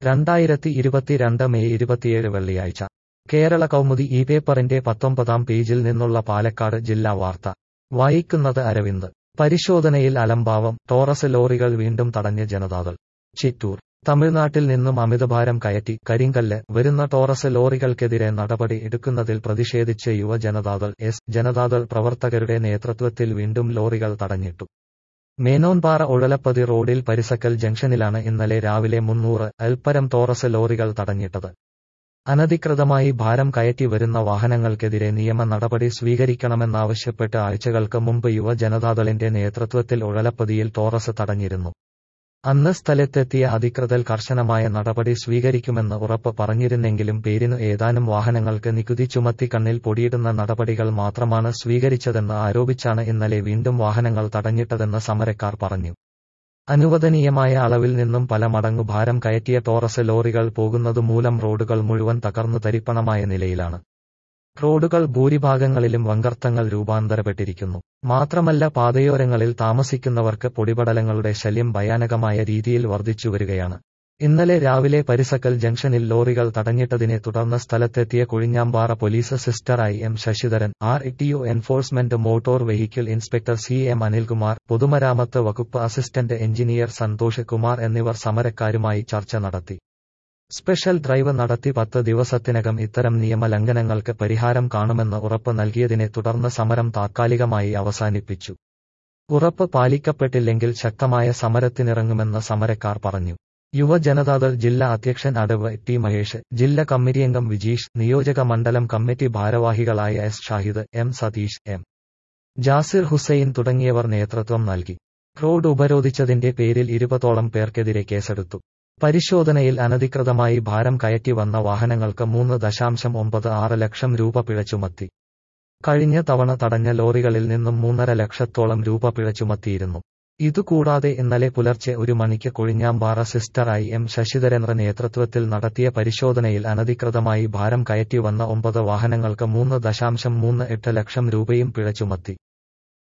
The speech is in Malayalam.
രണ്ടായിരത്തി ഇരുപത്തിരണ്ട് മെയ് ഇരുപത്തിയേഴ് വെള്ളിയാഴ്ച കേരള കൗമുദി ഈ പേപ്പറിന്റെ പത്തൊമ്പതാം പേജിൽ നിന്നുള്ള പാലക്കാട് ജില്ലാ വാർത്ത വായിക്കുന്നത് അരവിന്ദ് പരിശോധനയിൽ അലംഭാവം ടോറസ് ലോറികൾ വീണ്ടും തടഞ്ഞ് ജനതാദൾ ചിറ്റൂർ തമിഴ്നാട്ടിൽ നിന്നും അമിതഭാരം കയറ്റി കരിങ്കല്ല് വരുന്ന ടോറസ് ലോറികൾക്കെതിരെ നടപടി എടുക്കുന്നതിൽ പ്രതിഷേധിച്ച് യുവ ജനതാദൾ എസ് ജനതാദൾ പ്രവർത്തകരുടെ നേതൃത്വത്തിൽ വീണ്ടും ലോറികൾ തടഞ്ഞിട്ടു മേനോൻപാറ ഉഴലപ്പതി റോഡിൽ പരിസക്കൽ ജംഗ്ഷനിലാണ് ഇന്നലെ രാവിലെ മുന്നൂറ് അൽപ്പരം ടോറസ് ലോറികൾ തടഞ്ഞിട്ടത് അനധികൃതമായി ഭാരം കയറ്റി വരുന്ന വാഹനങ്ങൾക്കെതിരെ നിയമ നടപടി സ്വീകരിക്കണമെന്നാവശ്യപ്പെട്ട് ആഴ്ചകൾക്ക് മുമ്പ് യുവ ജനതാദളിന്റെ നേതൃത്വത്തിൽ ഉഴലപ്പതിയിൽ ടോറസ് തടഞ്ഞിരുന്നു അന്ന് സ്ഥലത്തെത്തിയ അധികൃതർ കർശനമായ നടപടി സ്വീകരിക്കുമെന്ന് ഉറപ്പ് പറഞ്ഞിരുന്നെങ്കിലും പേരിനു ഏതാനും വാഹനങ്ങൾക്ക് നികുതി ചുമത്തി കണ്ണിൽ പൊടിയിടുന്ന നടപടികൾ മാത്രമാണ് സ്വീകരിച്ചതെന്ന് ആരോപിച്ചാണ് ഇന്നലെ വീണ്ടും വാഹനങ്ങൾ തടഞ്ഞിട്ടതെന്ന് സമരക്കാർ പറഞ്ഞു അനുവദനീയമായ അളവിൽ നിന്നും പല മടങ്ങു ഭാരം കയറ്റിയ ടോറസ് ലോറികൾ പോകുന്നതുമൂലം റോഡുകൾ മുഴുവൻ തകർന്നു തരിപ്പണമായ നിലയിലാണ് റോഡുകൾ ഭൂരിഭാഗങ്ങളിലും വങ്കർത്തങ്ങൾ രൂപാന്തരപ്പെട്ടിരിക്കുന്നു മാത്രമല്ല പാതയോരങ്ങളിൽ താമസിക്കുന്നവർക്ക് പൊടിപടലങ്ങളുടെ ശല്യം ഭയാനകമായ രീതിയിൽ വർദ്ധിച്ചുവരികയാണ് ഇന്നലെ രാവിലെ പരിസക്കൽ ജംഗ്ഷനിൽ ലോറികൾ തടഞ്ഞിട്ടതിനെ തുടർന്ന് സ്ഥലത്തെത്തിയ കുഴിഞ്ഞാമ്പാറ പോലീസ് സിസ്റ്ററായി M Sasidharan R TO enforcement motor vehicle inspector C M Anilkumar പൊതുമരാമത്ത് വകുപ്പ് അസിസ്റ്റന്റ് എഞ്ചിനീയർ സന്തോഷ് കുമാർ എന്നിവർ സമരക്കാരുമായി ചർച്ച നടത്തി സ്പെഷ്യൽ ഡ്രൈവ് നടത്തി പത്ത് ദിവസത്തിനകം ഇത്തരം നിയമലംഘനങ്ങൾക്ക് പരിഹാരം കാണുമെന്ന് ഉറപ്പ് നൽകിയതിനെ തുടർന്ന് സമരം താത്കാലികമായി അവസാനിപ്പിച്ചു ഉറപ്പ് പാലിക്കപ്പെട്ടില്ലെങ്കിൽ ശക്തമായ സമരത്തിനിറങ്ങുമെന്ന് സമരക്കാർ പറഞ്ഞു യുവ ജനതാദൾ ജില്ലാ അധ്യക്ഷൻ അടവ് ടി മഹേഷ് ജില്ലാ കമ്മിറ്റിയംഗം വിജീഷ് നിയോജക മണ്ഡലം കമ്മിറ്റി ഭാരവാഹികളായ S Shahid M Satheesh M Jasir Hussain തുടങ്ങിയവർ നേതൃത്വം നൽകി റോഡ് ഉപരോധിച്ചതിന്റെ പേരിൽ ഇരുപതോളം പേർക്കെതിരെ കേസെടുത്തു പരിശോധനയിൽ അനധികൃതമായി ഭാരം കയറ്റി വന്ന വാഹനങ്ങൾക്ക് മൂന്ന് ദശാംശം ഒമ്പത് ആറ് ലക്ഷം രൂപ പിഴ ചുമത്തി കഴിഞ്ഞ തവണ തടഞ്ഞ ലോറികളിൽ നിന്നും മൂന്നര ലക്ഷത്തോളം രൂപ പിഴ ചുമത്തിയിരുന്നു ഇതുകൂടാതെ ഇന്നലെ പുലർച്ചെ ഒരു മണിക്ക് കൊഴിഞ്ഞാമ്പാറ സിസ്റ്ററായി എം ശശിധരേന്ദ്ര നേതൃത്വത്തിൽ നടത്തിയ പരിശോധനയിൽ അനധികൃതമായി ഭാരം കയറ്റി വന്ന ഒമ്പത് വാഹനങ്ങൾക്ക് മൂന്ന് ദശാംശം മൂന്ന് എട്ട് ലക്ഷം രൂപയും പിഴ ചുമത്തി